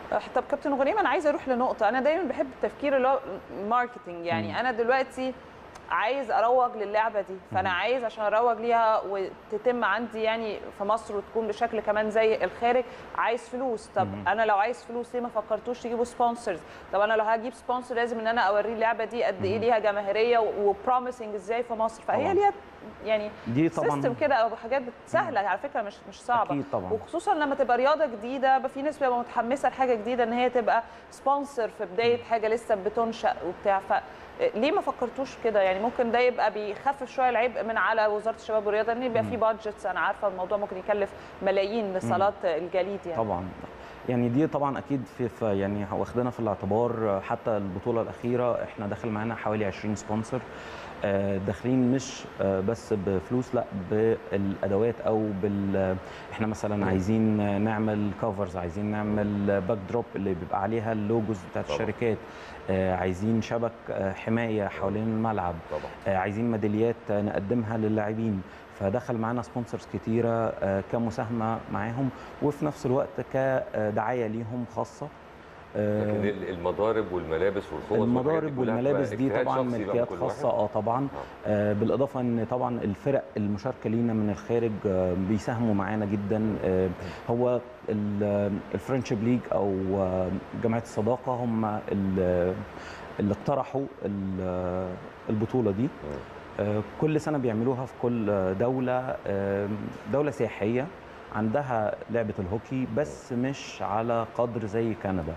طب كابتن غنيم انا عايزه اروح لنقطه انا دايما بحب التفكير اللي هو ماركتنج يعني مم. انا دلوقتي عايز اروج للعبه دي فانا عايز عشان اروج ليها وتتم عندي يعني في مصر وتكون بشكل كمان زي الخارج عايز فلوس طب مم. انا لو عايز فلوس ليه ما فكرتوش تجيبوا سبونسرز طب انا لو هجيب سبونسر لازم ان انا اوريه اللعبه دي قد ايه مم. ليها جماهيريه وبروميسنج ازاي في مصر فهي طبعاً. ليها يعني دي طبعا سيستم كده او حاجات سهله على فكره مش مش صعبه اكيد طبعا وخصوصا لما تبقى رياضه جديده بقى في ناس بتبقى متحمسه لحاجه جديده ان هي تبقى سبونسر في بدايه حاجه لسه بتنشا وبتاع ف ليه ما فكرتوش كده يعني ممكن ده يبقى بيخفف شويه العبء من على وزاره الشباب والرياضه ان يبقى في بادجتس انا عارفه الموضوع ممكن يكلف ملايين لصالات الجليد يعني طبعا يعني دي طبعا اكيد في, في يعني واخدنا في الاعتبار حتى البطوله الاخيره احنا داخل معانا حوالي 20 سبونسر آه، داخلين مش آه، بس بفلوس لا بالادوات او بال احنا مثلا عايزين نعمل كفرز عايزين نعمل باك دروب اللي بيبقى عليها اللوجوز بتاعت طبعا. الشركات آه، عايزين شبك آه، حمايه حوالين الملعب طبعا آه، عايزين ميداليات آه، نقدمها للاعبين فدخل معانا سبونسرز كتيره آه، كمساهمه معاهم وفي نفس الوقت كدعايه ليهم خاصه آه، لكن ال- المضارب والملابس والخوذ والحاجات دي المضارب كلها والملابس بتبقى دي اجتهاد طبعا شخصي بقى من ملكيات كل خاصه واحد. اه طبعا آه. آه، بالاضافه ان طبعا الفرق المشاركه لينا من الخارج آه، بيساهموا معانا جدا آه، هو ال- الفرنشيب ليج او آه، جمعيه الصداقه هم ال- اللي اقترحوا ال- البطوله دي آه، كل سنه بيعملوها في كل دوله آه، دوله سياحيه عندها لعبه الهوكي بس مش على قدر زي كندا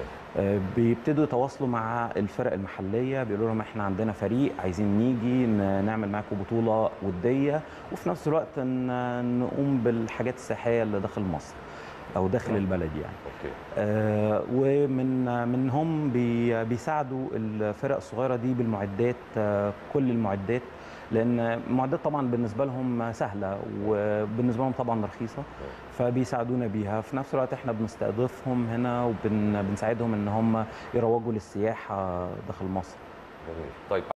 آه، بيبتدوا يتواصلوا مع الفرق المحليه بيقولوا لهم احنا عندنا فريق عايزين نيجي ن- نعمل معاكم بطوله وديه وفي نفس الوقت ن- نقوم بالحاجات السياحيه اللي داخل مصر او داخل نعم. البلد يعني اوكي آه، ومن منهم بي- بيساعدوا الفرق الصغيره دي بالمعدات آه، كل المعدات لان المعدات طبعا بالنسبه لهم سهله وبالنسبه لهم طبعا رخيصه فبيساعدونا بيها في نفس الوقت احنا بنستضيفهم هنا وبنساعدهم ان هم يروجوا للسياحه داخل مصر جميل طيب